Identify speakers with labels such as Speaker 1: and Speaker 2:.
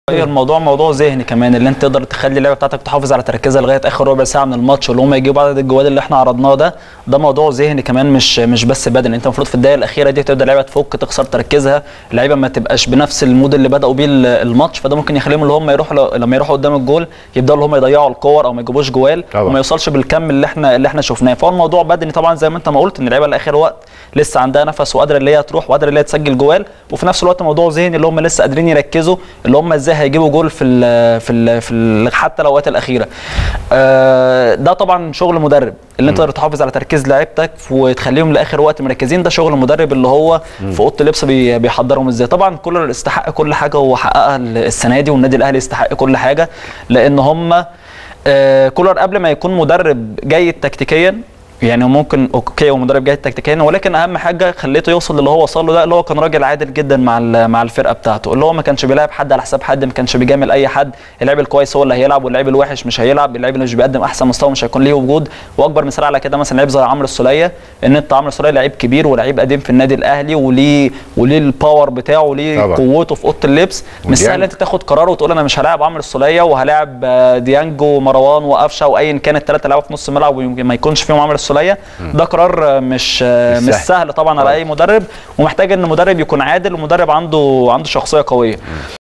Speaker 1: هي الموضوع موضوع ذهني كمان اللي انت تقدر تخلي اللعبه بتاعتك تحافظ على تركيزها لغايه اخر ربع ساعه من الماتش واللي هم يجيبوا عدد الجوال اللي احنا عرضناه ده ده موضوع ذهني كمان مش مش بس بدني انت المفروض في الدقائق الاخيره دي تبدا اللعيبه تفك تخسر تركيزها اللعيبه ما تبقاش بنفس المود اللي بداوا بيه ال- الماتش فده ممكن يخليهم اللي هم يروحوا لما يروحوا قدام الجول يبداوا اللي هم يضيعوا الكور او ما يجيبوش جوال
Speaker 2: طبعا.
Speaker 1: وما يوصلش بالكم اللي احنا اللي احنا شفناه فهو الموضوع بدني طبعا زي ما انت ما قلت ان اللعيبه لاخر وقت لسه عندها نفس وقادره اللي هي تروح وقادره اللي هي تسجل جوال وفي نفس الوقت موضوع ذهني اللي هم لسه قادرين يركزوا اللي هم ازاي هيجيبوا جول في ال في ال في ال حتى الاوقات الاخيره آه، ده طبعا شغل مدرب اللي انت تقدر تحافظ على تركيز لعيبتك وتخليهم لاخر وقت مركزين ده شغل مدرب اللي هو في اوضه اللبس بي- بيحضرهم ازاي طبعا كولر استحق كل حاجه هو حققها السنه دي والنادي الاهلي يستحق كل حاجه لان هم آه، كولر قبل ما يكون مدرب جيد تكتيكيا يعني هو ممكن اوكي هو مدرب جيد تكتيكيا ولكن اهم حاجه خليته يوصل للي هو وصل له ده اللي هو كان راجل عادل جدا مع ال- مع الفرقه بتاعته اللي هو ما كانش بيلعب حد على حساب حد ما كانش بيجامل اي حد اللعيب الكويس هو اللي هيلعب واللعيب الوحش مش هيلعب اللعيب اللي مش بيقدم احسن مستوى مش هيكون ليه وجود واكبر مثال على كده مثلا لعيب زي عمرو السوليه ان انت عمرو السوليه لعيب كبير ولعيب قديم في النادي الاهلي وليه وليه الباور بتاعه وليه
Speaker 2: طبعا.
Speaker 1: قوته في اوضه اللبس مش
Speaker 2: وديانج.
Speaker 1: سهل انت تاخد قرار وتقول انا مش هلاعب عمرو السوليه وهلاعب آه، ديانج ومروان وقفشه وايا كان الثلاثه لعيبه في نص الملعب ويمكن ما يكونش فيهم عمرو السوليه ده قرار آه، مش آه،
Speaker 2: مش
Speaker 1: مش
Speaker 2: سهل.
Speaker 1: سهل طبعا على
Speaker 2: طبعا.
Speaker 1: اي مدرب ومحتاج ان مدرب يكون عادل ومدرب عنده عنده شخصيه قويه